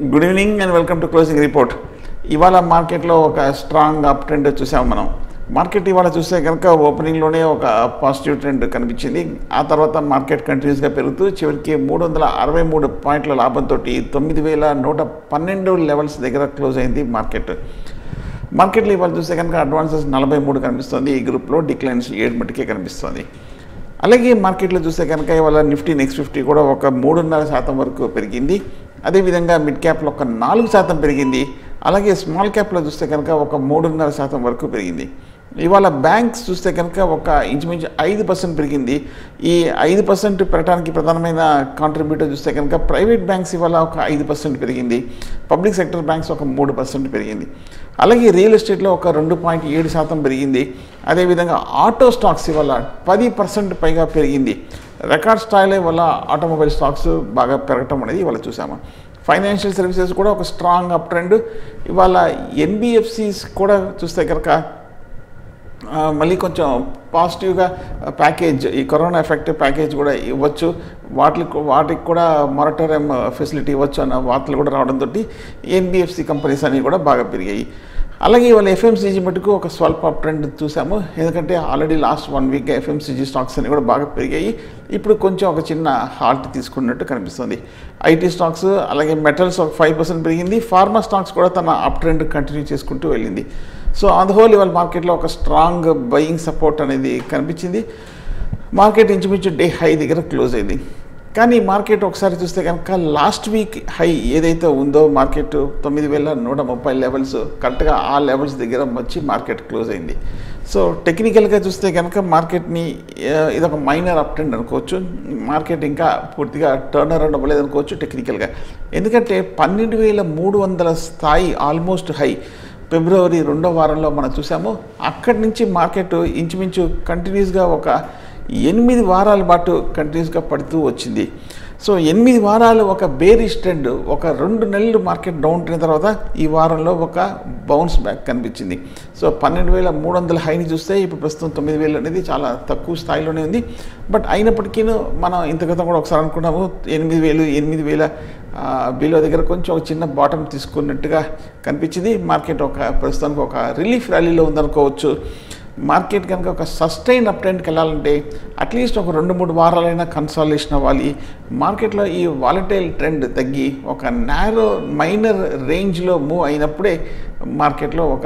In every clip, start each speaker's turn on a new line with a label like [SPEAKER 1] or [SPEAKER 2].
[SPEAKER 1] good evening and welcome to closing report ఇవాళ మార్కెట్లో ఒక స్ట్రాంగ్ అప్ ట్రెండ్ చూసాము మనం మార్కెట్ ఇవాళ చూస్తే కనుక ఓపెనింగ్లోనే ఒక పాజిటివ్ ట్రెండ్ కనిపించింది ఆ తర్వాత మార్కెట్ కంటిన్యూస్గా పెరుగుతూ చివరికి మూడు వందల అరవై మూడు పాయింట్ల లాభంతో తొమ్మిది వేల నూట పన్నెండు లెవెల్స్ దగ్గర క్లోజ్ అయింది మార్కెట్ మార్కెట్లో ఇవాళ చూస్తే కనుక అడ్వాన్సెస్ నలభై మూడు కనిపిస్తుంది ఈ గ్రూప్లో డిక్లైన్స్ ఏడు మటుకే కనిపిస్తుంది అలాగే మార్కెట్లో చూస్తే కనుక ఇవాళ నిఫ్టీ నెక్స్ట్ ఫిఫ్టీ కూడా ఒక మూడున్నర శాతం వరకు పెరిగింది అదేవిధంగా మిడ్ క్యాప్లో ఒక నాలుగు శాతం పెరిగింది అలాగే స్మాల్ క్యాప్లో చూస్తే కనుక ఒక మూడున్నర శాతం వరకు పెరిగింది ఇవాళ బ్యాంక్స్ చూస్తే కనుక ఒక ఇంచుమించు ఐదు పర్సెంట్ పెరిగింది ఈ ఐదు పర్సెంట్ పెరగడానికి ప్రధానమైన కాంట్రిబ్యూటర్ చూస్తే కనుక ప్రైవేట్ బ్యాంక్స్ ఇవాళ ఒక ఐదు పర్సెంట్ పెరిగింది పబ్లిక్ సెక్టర్ బ్యాంక్స్ ఒక మూడు పర్సెంట్ పెరిగింది అలాగే రియల్ ఎస్టేట్లో ఒక రెండు పాయింట్ ఏడు శాతం పెరిగింది అదేవిధంగా ఆటో స్టాక్స్ ఇవాళ పది పర్సెంట్ పైగా పెరిగింది రికార్డ్ స్థాయిలో వల్ల ఆటోమొబైల్ స్టాక్స్ బాగా పెరగటం అనేది ఇవాళ చూసాము ఫైనాన్షియల్ సర్వీసెస్ కూడా ఒక స్ట్రాంగ్ అప్ ట్రెండ్ ఇవాళ ఎన్బిఎఫ్సిస్ కూడా చూస్తే కనుక ఆ, మళ్ళీ కొంచెం పాజిటివ్గా ప్యాకేజ్ ఈ కరోనా ఎఫెక్ట్ ప్యాకేజ్ కూడా ఇవ్వచ్చు వాటికి వాటికి కూడా మారటోరియం ఫెసిలిటీ ఇవ్వచ్చు అన్న వార్తలు కూడా రావడంతో ఎన్బిఎఫ్సి కంపెనీస్ అనేవి కూడా బాగా పెరిగాయి అలాగే ఇవాళ ఎఫ్ఎంసీజీ మటుకు ఒక స్వల్ప అప్ ట్రెండ్ చూసాము ఎందుకంటే already last one week FMCG stocks అన్ని కూడా బాగా పెరిగాయి ఇప్పుడు కొంచెం ఒక చిన్న హాల్ట్ తీసుకున్నట్టు కనిపిస్తుంది ఐటీ స్టాక్స్ అలాగే మెటల్స్ ఒక ఫైవ్ పర్సెంట్ పెరిగింది ఫార్మా స్టాక్స్ కూడా తన అప్ ట్రెండ్ కంటిన్యూ చేసుకుంటూ వెళ్ళింది సో ఆన్ ద హోల్ ఇవాళ మార్కెట్లో ఒక స్ట్రాంగ్ బయింగ్ సపోర్ట్ అనేది కనిపించింది మార్కెట్ ఇంచుమించు డే హై దగ్గర క్లోజ్ అయింది కానీ మార్కెట్ ఒకసారి చూస్తే కనుక లాస్ట్ వీక్ హై ఏదైతే ఉందో మార్కెట్ తొమ్మిది వేల నూట ముప్పై లెవెల్స్ కరెక్ట్గా ఆ లెవెల్స్ దగ్గర వచ్చి మార్కెట్ క్లోజ్ అయింది సో టెక్నికల్గా చూస్తే కనుక మార్కెట్ని ఆ, ఇదొక మైనర్ అప్ ట్రెండ్ అనుకోవచ్చు మార్కెట్ ఇంకా పూర్తిగా టర్న్ అరౌండ్ అవ్వలేదు అనుకోవచ్చు టెక్నికల్గా ఎందుకంటే పన్నెండు వేల మూడు వందల స్థాయి ఆల్మోస్ట్ హై ఫిబ్రవరి రెండో వారంలో మనం చూసాము అక్కడి నుంచి మార్కెట్ ఇంచుమించు కంటిన్యూస్గా ఒక ఎనిమిది వారాల పాటు కంటిన్యూస్గా పడుతూ వచ్చింది సో ఎనిమిది వారాలు ఒక బేరిష్ ట్రెండ్ ఒక రెండు నెలలు మార్కెట్ డౌన్ అయిన తర్వాత ఈ వారంలో ఒక బౌన్స్ బ్యాక్ కనిపించింది సో పన్నెండు వేల మూడు వందల హైని చూస్తే ఇప్పుడు ప్రస్తుతం తొమ్మిది వేలు అనేది చాలా తక్కువ స్థాయిలోనే ఉంది బట్ అయినప్పటికీ మనం ఇంత క్రితం కూడా ఒకసారి అనుకున్నాము ఎనిమిది వేలు ఎనిమిది వేల బిలో దగ్గర కొంచెం ఒక చిన్న బాటం తీసుకున్నట్టుగా కనిపించింది మార్కెట్ ఒక ప్రస్తుతానికి ఒక రిలీఫ్ ర్యాలీలో ఉందనుకోవచ్చు మార్కెట్ కనుక ఒక సస్టైన్ అప్ ట్రెండ్కి వెళ్ళాలంటే అట్లీస్ట్ ఒక రెండు మూడు వారాలైనా కన్సాలేషన్ అవ్వాలి మార్కెట్లో ఈ వాలటైల్ ట్రెండ్ తగ్గి ఒక నారో మైనర్ రేంజ్లో మూవ్ అయినప్పుడే మార్కెట్లో ఒక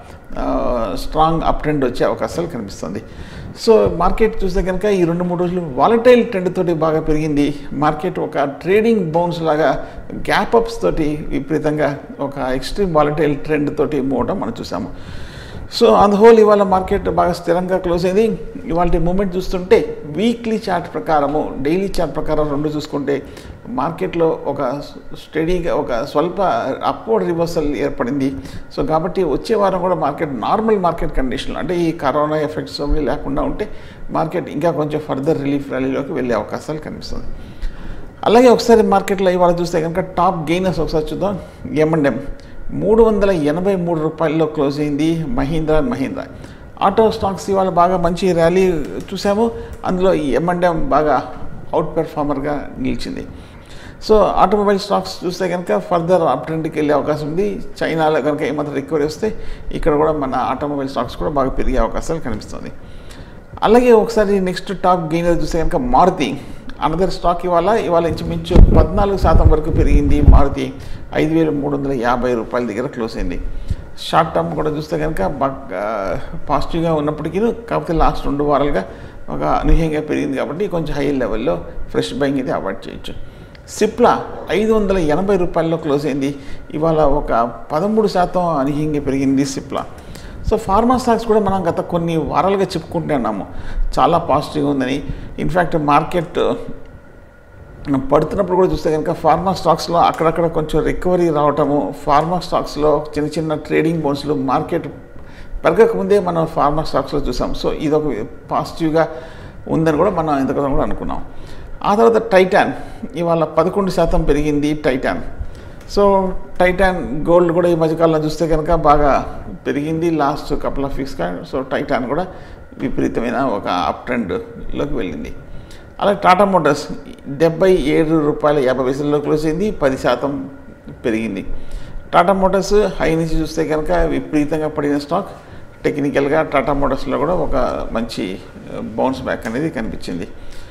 [SPEAKER 1] స్ట్రాంగ్ అప్ ట్రెండ్ వచ్చే అవకాశాలు కనిపిస్తుంది సో మార్కెట్ చూస్తే కనుక ఈ రెండు మూడు రోజులు వాలటైల్ ట్రెండ్ తోటి బాగా పెరిగింది మార్కెట్ ఒక ట్రేడింగ్ బౌన్స్ లాగా గ్యాప్ అప్స్ తోటి విపరీతంగా ఒక ఎక్స్ట్రీమ్ వాలటైల్ ట్రెండ్ తోటి మూవ్ అవడం మనం చూసాము సో ఆన్ ద హోల్ ఇవాళ మార్కెట్ బాగా స్థిరంగా క్లోజ్ అయింది ఇవాళ మూమెంట్ చూస్తుంటే వీక్లీ చార్ట్ ప్రకారము డైలీ చార్ట్ ప్రకారం రెండు చూసుకుంటే మార్కెట్లో ఒక స్టడీగా ఒక స్వల్ప అప్వర్డ్ రివర్సల్ ఏర్పడింది సో కాబట్టి వచ్చే వారం కూడా మార్కెట్ నార్మల్ మార్కెట్ కండిషన్లు అంటే ఈ కరోనా ఎఫెక్ట్స్ అవి లేకుండా ఉంటే మార్కెట్ ఇంకా కొంచెం ఫర్దర్ రిలీఫ్ ర్యాలీలోకి వెళ్ళే అవకాశాలు కనిపిస్తుంది అలాగే ఒకసారి మార్కెట్లో ఇవాళ చూస్తే కనుక టాప్ గెయినర్స్ ఒకసారి చూద్దాం ఎమ్ఎండ్ఎం మూడు వందల ఎనభై మూడు రూపాయల్లో క్లోజ్ అయింది Mahindra and Mahindra auto stocks ఇవాళ బాగా మంచి ర్యాలీ చూసాము అందులో ఈ ఎమ్ఎండ్ఎం బాగా అవుట్ పెర్ఫార్మర్గా నిలిచింది సో ఆటోమొబైల్ స్టాక్స్ చూస్తే కనుక ఫర్దర్ అప్ ట్రెండ్కి వెళ్ళే అవకాశం ఉంది చైనాలో కనుక ఏమాత్రం రికవరీ వస్తే ఇక్కడ కూడా మన ఆటోమొబైల్ స్టాక్స్ కూడా బాగా పెరిగే అవకాశాలు కనిపిస్తుంది అలాగే ఒకసారి నెక్స్ట్ టాప్ గెయినర్ చూస్తే కనుక మారుతి అనదర్ స్టాక్ ఇవాళ ఇవాళ ఇంచుమించు పద్నాలుగు శాతం వరకు పెరిగింది మారుతి ఐదు వేల మూడు వందల యాభై రూపాయల దగ్గర క్లోజ్ అయింది షార్ట్ టర్మ్ కూడా చూస్తే కనుక బాగా పాజిటివ్గా ఉన్నప్పటికీ కాకపోతే లాస్ట్ రెండు వారాలుగా ఒక అనూహ్యంగా పెరిగింది కాబట్టి కొంచెం హై లెవెల్లో ఫ్రెష్ బయింగ్ అయితే అవాయిడ్ చేయొచ్చు సిప్లా ఐదు వందల ఎనభై రూపాయల్లో క్లోజ్ అయింది ఇవాళ ఒక పదమూడు శాతం అనూహ్యంగా పెరిగింది సిప్లా సో ఫార్మా స్టాక్స్ కూడా మనం గత కొన్ని వారాలుగా చెప్పుకుంటున్నాము చాలా పాజిటివ్గా ఉందని ఇన్ఫ్యాక్ట్ మార్కెట్ పడుతున్నప్పుడు కూడా చూస్తే కనుక ఫార్మా స్టాక్స్లో అక్కడక్కడ కొంచెం రికవరీ రావటము ఫార్మా స్టాక్స్లో చిన్న చిన్న ట్రేడింగ్ బౌన్స్లు మార్కెట్ పెరగకముందే మనం ఫార్మా స్టాక్స్లో చూసాం సో ఇదొక పాజిటివ్గా ఉందని కూడా మనం ఇంతకుముందు కూడా అనుకున్నాం ఆ తర్వాత టైటాన్ ఇవాళ పదకొండు శాతం పెరిగింది టైటాన్ సో టైటాన్ గోల్డ్ కూడా ఈ మధ్యకాలంలో చూస్తే కనుక బాగా పెరిగింది లాస్ట్ కపుల్ ఆఫ్ వీక్స్గా సో టైటాన్ కూడా విపరీతమైన ఒక అప్ ట్రెండ్లోకి వెళ్ళింది అలాగే టాటా మోటార్స్ డెబ్బై ఏడు రూపాయల యాభై పైసల్లో క్లోజ్ అయింది పది శాతం పెరిగింది టాటా మోటార్స్ హై నుంచి చూస్తే కనుక విపరీతంగా పడిన స్టాక్ టెక్నికల్గా టాటా మోటార్స్లో కూడా ఒక మంచి బౌన్స్ బ్యాక్ అనేది కనిపించింది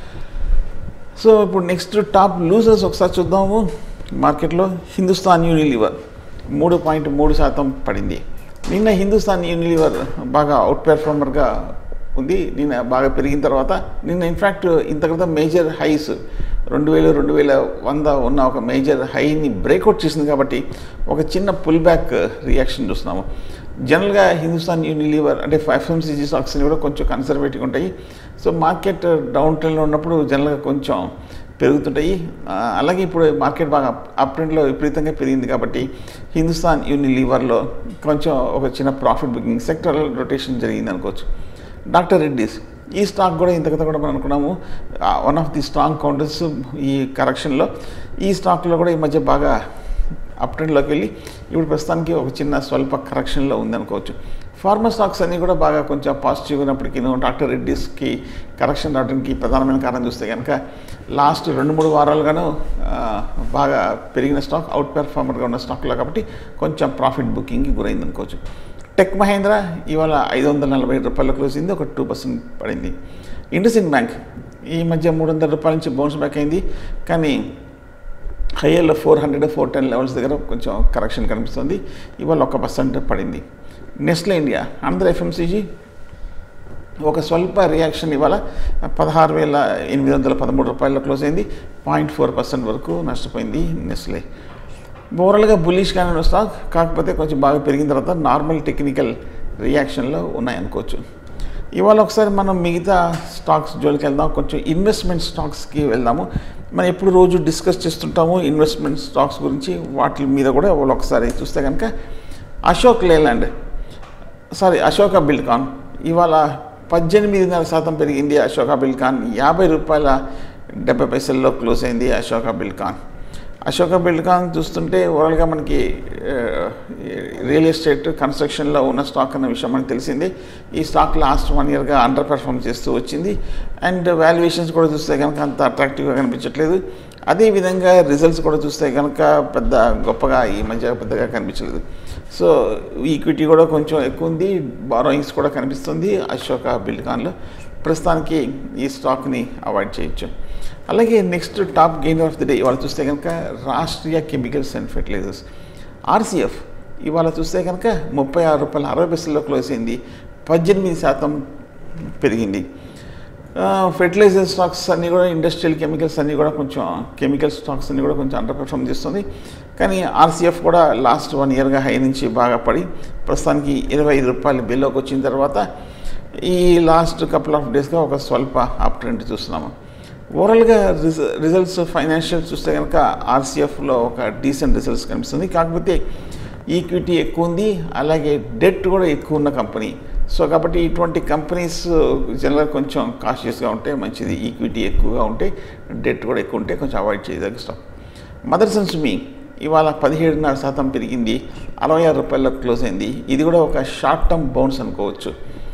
[SPEAKER 1] సో ఇప్పుడు నెక్స్ట్ టాప్ లూజర్స్ ఒకసారి చూద్దాము మార్కెట్లో హిందుస్థాన్ యూనిలివర్ మూడు పాయింట్ మూడు శాతం పడింది నిన్న హిందుస్థాన్ యూనిలివర్ బాగా అవుట్ పెర్ఫార్మర్గా ఉంది నిన్న బాగా పెరిగిన తర్వాత నిన్న ఇన్ఫ్యాక్ట్ ఇంత క్రితం మేజర్ హైస్ రెండు వేలు రెండు వేల వంద ఉన్న ఒక మేజర్ హైని బ్రేక్అవుట్ చేసింది కాబట్టి ఒక చిన్న పుల్ బ్యాక్ రియాక్షన్ చూస్తున్నాము జనరల్గా హిందుస్థాన్ యూనిలివర్ అంటే ఎఫ్ఎంసీజీ స్టాక్స్ని కూడా కొంచెం కన్సర్వేటివ్గా ఉంటాయి సో మార్కెట్ డౌన్ ట్రెండ్లో ఉన్నప్పుడు జనరల్గా కొంచెం పెరుగుతుంటాయి ఆ, అలాగే ఇప్పుడు మార్కెట్ బాగా అప్ ట్రెండ్లో విపరీతంగా పెరిగింది కాబట్టి హిందుస్థాన్ యూనిలివర్లో కొంచెం ఒక చిన్న ప్రాఫిట్ బుకింగ్ సెక్టర్ రొటేషన్ జరిగింది అనుకోవచ్చు డాక్టర్ రెడ్డిస్ ఈ స్టాక్ కూడా ఇంత కూడా మనం అనుకున్నాము one of the strong counters ఈ కరెక్షన్లో ఈ స్టాక్లో కూడా ఈ మధ్య బాగా అప్ ట్రెండ్లోకి వెళ్ళి ఇప్పుడు ప్రస్తుతానికి ఒక చిన్న స్వల్ప కరెక్షన్లో ఉందనుకోవచ్చు ఫార్మా స్టాక్స్ అన్నీ కూడా బాగా కొంచెం పాజిటివ్ ఉన్నప్పటికీ డాక్టర్ రెడ్డిస్కి కరెక్షన్ రావడానికి ప్రధానమైన కారణం చూస్తే కనుక లాస్ట్ రెండు మూడు వారాలుగాను ఆ, బాగా పెరిగిన స్టాక్ అవుట్ పెర్ఫార్మర్గా ఉన్న స్టాక్లో కాబట్టి కొంచెం ప్రాఫిట్ బుకింగ్కి గురైంది అనుకోవచ్చు టెక్ మహేంద్ర ఇవాళ ఐదు వందల నలభై రూపాయల క్లోజ్ అయింది ఒక టూ పర్సెంట్ పడింది ఇండస్ఇండ్ బ్యాంక్ ఈ మధ్య మూడు వందల రూపాయల నుంచి బౌన్స్ బ్యాక్ అయింది కానీ హైయర్లో four hundred four ten levels దగ్గర కొంచెం కరెక్షన్ కనిపిస్తుంది ఇవాళ ఒక పర్సెంట్ పడింది నెస్లే ఇండియా ఆంధ్ర ఎఫ్ఎంసీజీ ఒక స్వల్ప రియాక్షన్ ఇవాళ పదహారు వేల ఎనిమిది వందల పదమూడు రూపాయల్లో క్లోజ్ అయింది పాయింట్ ఫోర్ పర్సెంట్ వరకు నష్టపోయింది నెస్లే ఓవరాల్గా బుల్లిష్గానే ఉన్న స్టాక్ కాకపోతే కొంచెం బాగా పెరిగిన తర్వాత నార్మల్ టెక్నికల్ రియాక్షన్లో ఉన్నాయనుకోవచ్చు ఇవాళ ఒకసారి మనం మిగతా స్టాక్స్ జోలికి వెళ్దాం కొంచెం ఇన్వెస్ట్మెంట్ స్టాక్స్కి వెళ్దాము మనం ఎప్పుడు రోజు డిస్కస్ చేస్తుంటాము ఇన్వెస్ట్మెంట్ స్టాక్స్ గురించి వాటి మీద కూడా ఇవాళ ఒకసారి చూస్తే కనుక Ashok Leyland sorry Ashoka Buildcon ఇవాళ పద్దెనిమిదిన్నర శాతం పెరిగింది అశోక బిల్కాన్ యాభై రూపాయల డెబ్బై పైసల్లో క్లోజ్ అయింది అశోక బిల్కాన్ అశోక బిల్కాన్ చూస్తుంటే ఓవరాల్గా మనకి ఆ, రియల్ ఎస్టేట్ కన్స్ట్రక్షన్లో ఉన్న స్టాక్ అన్న విషయం మనకు తెలిసింది ఈ స్టాక్ లాస్ట్ వన్ ఇయర్గా అండర్ పెర్ఫామ్ చేస్తూ వచ్చింది అండ్ వాల్యుయేషన్స్ కూడా చూస్తే కనుక అంత అట్రాక్టివ్గా కనిపించట్లేదు అదేవిధంగా రిజల్ట్స్ కూడా చూస్తే కనుక పెద్ద గొప్పగా ఈ మధ్య పెద్దగా కనిపించలేదు సో ఈక్విటీ కూడా కొంచెం ఎక్కువ ఉంది బారోయింగ్స్ కూడా కనిపిస్తుంది అశోక బిల్కాన్లో ప్రస్తుతానికి ఈ స్టాక్ని అవాయిడ్ చేయొచ్చు అలాగే next top gain of the day ఇవాళ చూస్తే కనుక Rashtriya chemicals and fertilizers RCF ఇవాళ చూస్తే కనుక ముప్పై ఆరు రూపాయల అరవై పైసల్లో క్లోజ్ అయింది పద్దెనిమిది శాతం పెరిగింది ఫెర్టిలైజర్ స్టాక్స్ అన్నీ కూడా ఇండస్ట్రియల్ కెమికల్స్ అన్నీ కూడా కొంచెం కెమికల్ స్టాక్స్ అన్నీ కూడా కొంచెం అండర్ పెర్ఫామ్ చేస్తుంది కానీ ఆర్సీఎఫ్ కూడా లాస్ట్ వన్ ఇయర్గా హై నుంచి బాగా పడి ప్రస్తుతానికి ఇరవై ఐదు రూపాయల బిల్లోకి వచ్చిన తర్వాత ఈ లాస్ట్ కపుల్ ఆఫ్ డేస్గా ఒక స్వల్ప అప్ ట్రెండ్ చూస్తున్నాము ఓవరాల్గా రిజ రిజల్ట్స్ ఫైనాన్షియల్ చూస్తే కనుక ఆర్సీఎఫ్లో ఒక డీసెంట్ రిజల్ట్స్ కనిపిస్తుంది కాకపోతే ఈక్విటీ ఎక్కువ ఉంది అలాగే డెట్ కూడా ఎక్కువ ఉన్న కంపెనీ సో కాబట్టి ఇటువంటి కంపెనీస్ జనరల్గా కొంచెం కాషియస్గా ఉంటే మంచిది ఈక్విటీ ఎక్కువగా ఉంటే డెట్ కూడా ఎక్కువ ఉంటే కొంచెం అవాయిడ్ చేయదగ్గ స్టాక్ మదర్స్ అండ్ సుమి ఇవాళ పదిహేడున్నర శాతం పెరిగింది అరవై ఆరు రూపాయల్లో క్లోజ్ అయింది ఇది కూడా ఒక షార్ట్ టర్మ్ బౌన్స్ అనుకోవచ్చు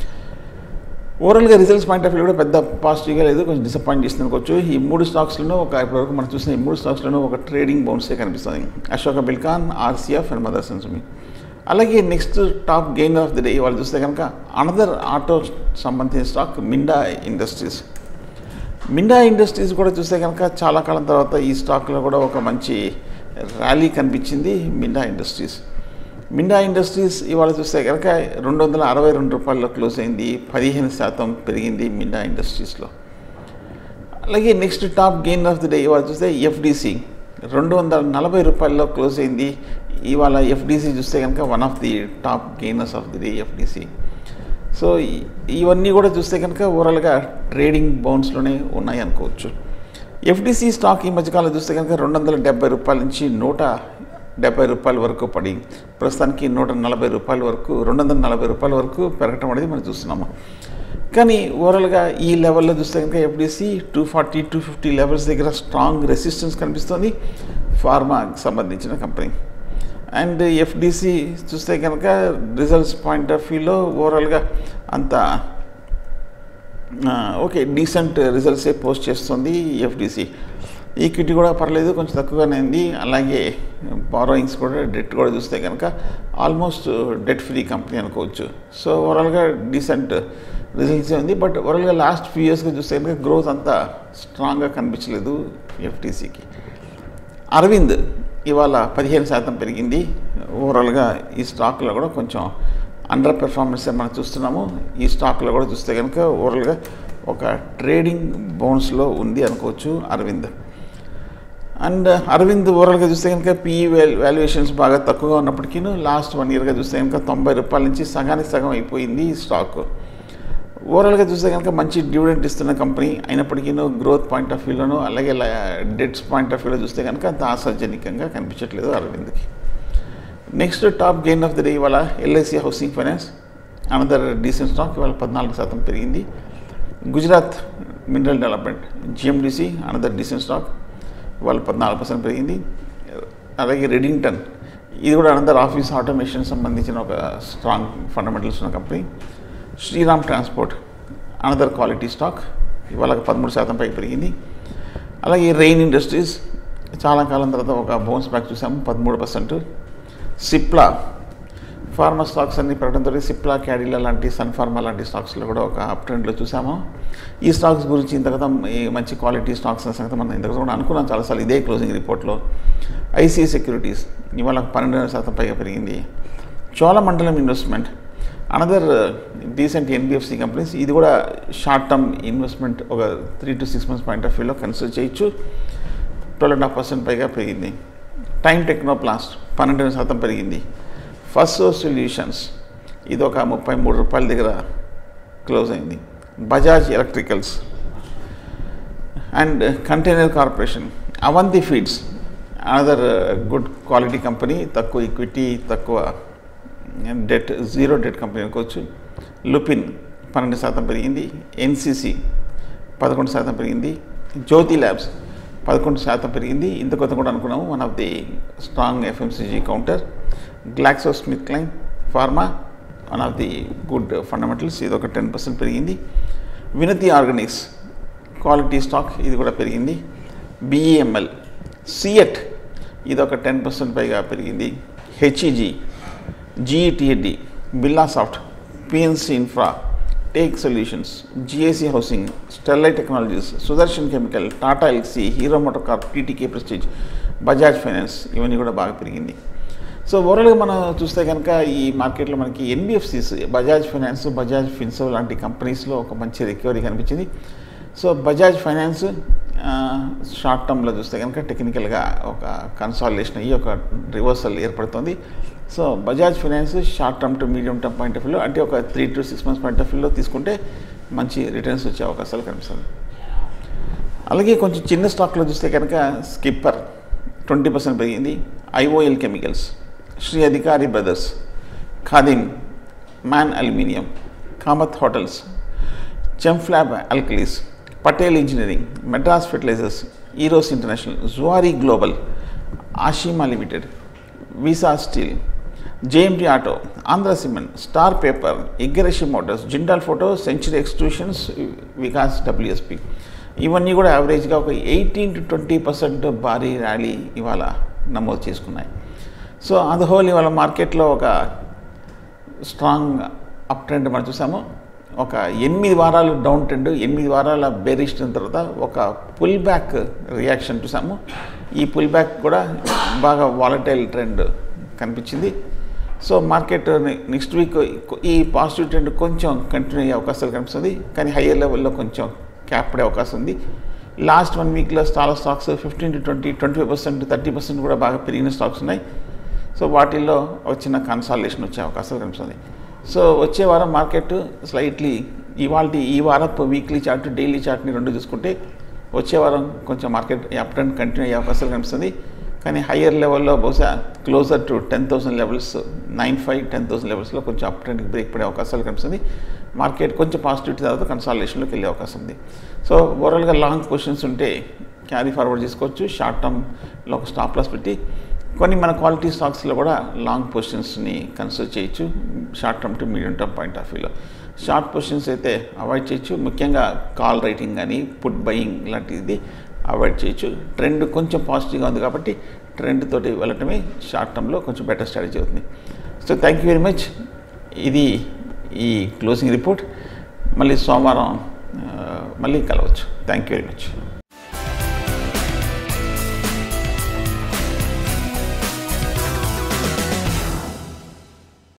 [SPEAKER 1] ఓవరాల్గా రిజల్ట్స్ పాయింట్ ఆఫ్ వ్యూ కూడా పెద్ద పాజిటివ్గా లేదు కొంచెం డిసప్పాయింట్ చేస్తుంది అనుకోవచ్చు ఈ మూడు స్టాక్స్లోనూ ఒక ఇప్పటివరకు మనం చూసిన ఈ మూడు స్టాక్స్లోనూ ఒక ట్రేడింగ్ బౌన్సే కనిపిస్తుంది Ashoka Buildcon RCF and Motherson Sumi అలాగే next top gain of the day వాళ్ళు చూస్తే కనుక అనదర్ ఆటో సంబంధించిన stock Minda industries Minda industries కూడా చూస్తే కనుక చాలా కాలం తర్వాత ఈ స్టాక్లో కూడా ఒక మంచి ర్యాలీ కనిపించింది మిండా ఇండస్ట్రీస్ మిండా ఇండస్ట్రీస్ ఇవాళ చూస్తే కనుక రెండు వందల అరవై రెండు రూపాయల్లో క్లోజ్ అయింది పదిహేను శాతం పెరిగింది మిండా ఇండస్ట్రీస్లో అలాగే next top gain of the day ఇవాళ చూస్తే ఎఫ్డిసి రెండు వందల నలభై రూపాయల్లో క్లోజ్ అయింది ఇవాళ ఎఫ్డిసి చూస్తే కనుక one of the top gainers of the day FDC so ఈ- ఇవన్నీ కూడా చూస్తే కనుక ఓవరాల్గా ట్రేడింగ్ బౌన్స్లోనే ఉన్నాయి అనుకోవచ్చు ఎఫ్డిసి స్టాక్ ఈ మధ్యకాలంలో చూస్తే కనుక రెండు వందల డెబ్బై రూపాయల నుంచి నూట డెబ్బై రూపాయల వరకు పడి ప్రస్తుతానికి నూట నలభై రూపాయల వరకు రెండు వందల నలభై రూపాయల వరకు పెరగటం అనేది మనం చూస్తున్నాము కానీ ఓవరాల్గా ఈ లెవెల్లో చూస్తే కనుక FDC two forty two fifty levels దగ్గర స్ట్రాంగ్ రెసిస్టెన్స్ కనిపిస్తుంది ఫార్మాకి సంబంధించిన కంపెనీ అండ్ ఎఫ్డిసి చూస్తే కనుక రిజల్ట్స్ పాయింట్ ఆఫ్ వ్యూలో ఓవరాల్గా అంత ఓకే డీసెంట్ రిజల్ట్సే పోస్ట్ చేస్తుంది ఎఫ్డిసి ఈక్విటీ కూడా పర్లేదు కొంచెం తక్కువగానే ఉంది అలాగే బారోయింగ్స్ కూడా డెట్ కూడా చూస్తే కనుక ఆల్మోస్ట్ డెట్ ఫ్రీ కంపెనీ అనుకోవచ్చు సో ఓవరాల్గా డీసెంట్ రిజల్ట్స్ ఉంది బట్ ఓవరాల్గా లాస్ట్ ఫ్యూ ఇయర్స్గా చూస్తే కనుక గ్రోత్ అంతా స్ట్రాంగ్గా కనిపించలేదు ఎఫ్టీసీకి అరవింద్ ఇవాళ పదిహేను శాతం పెరిగింది ఓవరాల్గా ఈ స్టాక్లో కూడా కొంచెం అండర్ పెర్ఫార్మెన్స్ మనం చూస్తున్నాము ఈ స్టాక్లో కూడా చూస్తే కనుక ఓవరాల్గా ఒక ట్రేడింగ్ బౌన్స్లో ఉంది అనుకోవచ్చు అరవింద్ అండ్ అరవింద్ ఓవరాల్గా చూస్తే కనుక పిఈ వాల్ వాల్యుయేషన్స్ బాగా తక్కువగా ఉన్నప్పటికీ లాస్ట్ వన్ ఇయర్గా చూస్తే కనుక తొంభై రూపాయల నుంచి సగానికి సగం అయిపోయింది ఈ స్టాక్ ఓవరాల్గా చూస్తే కనుక మంచి డివిడెంట్ ఇస్తున్న కంపెనీ అయినప్పటికీ గ్రోత్ పాయింట్ ఆఫ్ వ్యూలోను అలాగే డెట్స్ పాయింట్ ఆఫ్ వ్యూలో చూస్తే కనుక అంత ఆశాజనకంగా కనిపించట్లేదు అరవింద్కి next top gain of the day ఇవాళ LIC housing finance another decent stock ఇవాళ పద్నాలుగు శాతం పెరిగింది Gujarat mineral development GMDC another decent stock ఇవాళ పద్నాలుగు పర్సెంట్ పెరిగింది అలాగే రెడింగ్టన్ ఇది కూడా అనదర్ ఆఫీస్ ఆటోమేషన్ సంబంధించిన ఒక స్ట్రాంగ్ ఫండమెంటల్స్ ఉన్న company Shriram transport another quality stock ఇవాళ పదమూడు శాతం పైకి పెరిగింది అలాగే రెయిన్ ఇండస్ట్రీస్ చాలా కాలం తర్వాత ఒక బౌన్స్ బ్యాక్ చూసాము పదమూడు పర్సెంట్ సిప్లా ఫార్మా స్టాక్స్ అన్ని పెరగడంతో సిప్లా క్యాడిలా లాంటి సన్ ఫార్మా లాంటి స్టాక్స్లో కూడా ఒక అప్ ట్రెండ్లో చూసాము ఈ స్టాక్స్ గురించి ఇంతకత ఈ మంచి క్వాలిటీ స్టాక్స్ అనే సంగతి మనం ఇంతకత కూడా అనుకున్నాం చాలాసార్లు ఇదే క్లోజింగ్ రిపోర్ట్లో ఐసీ సెక్యూరిటీస్ ఇవాళ పన్నెండు శాతం పైగా పెరిగింది Cholamandalam investment another decent NBFC companies ఇది కూడా షార్ట్ టర్మ్ ఇన్వెస్ట్మెంట్ ఒక three to six months point of వ్యూలో కన్సిడర్ చేయొచ్చు ట్వెల్వ్ అండ్ హాఫ్ పర్సెంట్ పైగా పెరిగింది టైం టెక్నోప్లాస్ట్ పన్నెండు శాతం పెరిగింది ఫస్ట్ సొల్యూషన్స్ ఇది ఒక ముప్పై మూడు రూపాయల దగ్గర క్లోజ్ అయింది Bajaj electricals and container corporation Avanti feeds another good quality company తక్కువ ఈక్విటీ తక్కువ డెట్ జీరో డెట్ కంపెనీ అనుకోవచ్చు లుపిన్ పన్నెండు శాతం పెరిగింది ఎన్సిసి పదకొండు శాతం పెరిగింది జ్యోతి ల్యాబ్స్ పదకొండు శాతం పెరిగింది ఇంత కొత్త కూడా అనుకున్నాము one of the strong FMCG counter Glaxo Smith Kline pharma one of the good fundamentals ఇది ఒక టెన్ పర్సెంట్ పెరిగింది వినతి ఆర్గానిక్స్ క్వాలిటీ స్టాక్ ఇది కూడా పెరిగింది బిఈఎంఎల్ సిఎట్ ఇది ఒక టెన్ పర్సెంట్ పైగా పెరిగింది హెచ్ఈజీ జీఈటీఎడ్డి Birlasoft PNC infra take solutions GIC housing Sterlite technologies Sudarshan chemical Tata Elxsi Hero MotoCorp TTK Prestige Bajaj finance ఇవన్నీ కూడా బాగా పెరిగింది సో ఓవరాల్గా మనం చూస్తే కనుక ఈ మార్కెట్లో మనకి NBFCs Bajaj finance Bajaj Finserv లాంటి కంపెనీస్లో ఒక మంచి రికవరీ కనిపించింది సో బజాజ్ ఫైనాన్స్ షార్ట్ టర్మ్లో చూస్తే కనుక టెక్నికల్గా ఒక కన్సాలిడేషన్ అయ్యి ఒక రివర్సల్ ఏర్పడుతుంది so Bajaj finance short term to medium term point of వ్యూలో అంటే ఒక three to six months point of వ్యూలో తీసుకుంటే మంచి రిటర్న్స్ వచ్చే అవకాశాలు కనిపిస్తుంది అలాగే కొంచెం చిన్న స్టాక్లో చూస్తే కనుక స్కిప్పర్ ట్వంటీ పర్సెంట్ పెరిగింది IOL chemicals Shri Adhikari brothers Khadim Maan aluminium Kamat hotels Chemfab alkalies Patel engineering Madras fertilizers Eros international Zuari global Ashima limited Visa steel JMT auto Andhra cement star paper Igarashi motors Jindal photo century extrusions Vikas WSP ఇవన్నీ కూడా యావరేజ్గా ఒక ఎయిటీన్ టు ట్వంటీ పర్సెంట్ భారీ rally ఇవాళ నమోదు చేసుకున్నాయి so అది whole ఇవాళ మార్కెట్లో ఒక స్ట్రాంగ్ అప్ ట్రెండ్ మనం చూసాము ఒక ఎనిమిది వారాలు డౌన్ ట్రెండ్ ఎనిమిది వారాల బేరిష్ తర్వాత ఒక పుల్ బ్యాక్ రియాక్షన్ చూసాము ఈ పుల్ బ్యాక్ కూడా బాగా వాలటైల్ ట్రెండ్ కనిపించింది సో మార్కెట్ నెక్స్ట్ వీక్ ఈ పాజిటివ్ ట్రెండ్ కొంచెం కంటిన్యూ అయ్యే అవకాశాలు కనిపిస్తుంది కానీ హయ్యర్ లెవెల్లో కొంచెం క్యాప్ పడే అవకాశం ఉంది లాస్ట్ వన్ వీక్లో చాలా stocks fifteen to twenty twenty five percent thirty percent కూడా బాగా పెరిగిన స్టాక్స్ ఉన్నాయి సో వాటిల్లో ఒక చిన్న కన్సాలేషన్ వచ్చే అవకాశాలు కనిపిస్తుంది సో వచ్చే వారం మార్కెట్ స్లైట్లీ ఇవాళ ఈ వారపు వీక్లీ చార్ట్ డైలీ చార్ట్ని రెండు చూసుకుంటే వచ్చే వారం కొంచెం మార్కెట్ అప్ ట్రెండ్ కంటిన్యూ అయ్యే అవకాశాలు కనిపిస్తుంది కానీ హయ్యర్ లెవెల్లో బహుశా closer to ten thousand levels nine five ten thousand లెవెల్స్లో కొంచెం అప్ ట్రెండ్కి బ్రేక్ పడే అవకాశాలు కనిపిస్తుంది మార్కెట్ కొంచెం పాజిటివిటీ తర్వాత కన్సాలేషన్లోకి వెళ్ళే అవకాశం ఉంది సో ఓవరాల్గా లాంగ్ పొజిషన్స్ ఉంటే క్యారీ ఫార్వర్డ్ చేసుకోవచ్చు షార్ట్ టర్మ్లో ఒక స్టాప్ లాస్ పెట్టి కొన్ని మన క్వాలిటీ స్టాక్స్లో కూడా లాంగ్ పొజిషన్స్ని కన్సిడర్ చేయొచ్చు short term to medium term point of వ్యూలో షార్ట్ పొజిషన్స్ అయితే అవాయిడ్ చేయొచ్చు ముఖ్యంగా కాల్ రైటింగ్ కానీ పుట్ బయింగ్ లాంటిది అవాయిడ్ చేయొచ్చు ట్రెండ్ కొంచెం పాజిటివ్గా ఉంది కాబట్టి ట్రెండ్ తోటి వెళ్ళటమే షార్ట్ టర్మ్లో కొంచెం బెటర్ స్ట్రాటజీ అవుతుంది so thank you very much ఇది ఈ క్లోజింగ్ రిపోర్ట్ మళ్ళీ సోమవారం ఆ, మళ్ళీ కలవచ్చు థ్యాంక్ యూ వెరీ మచ్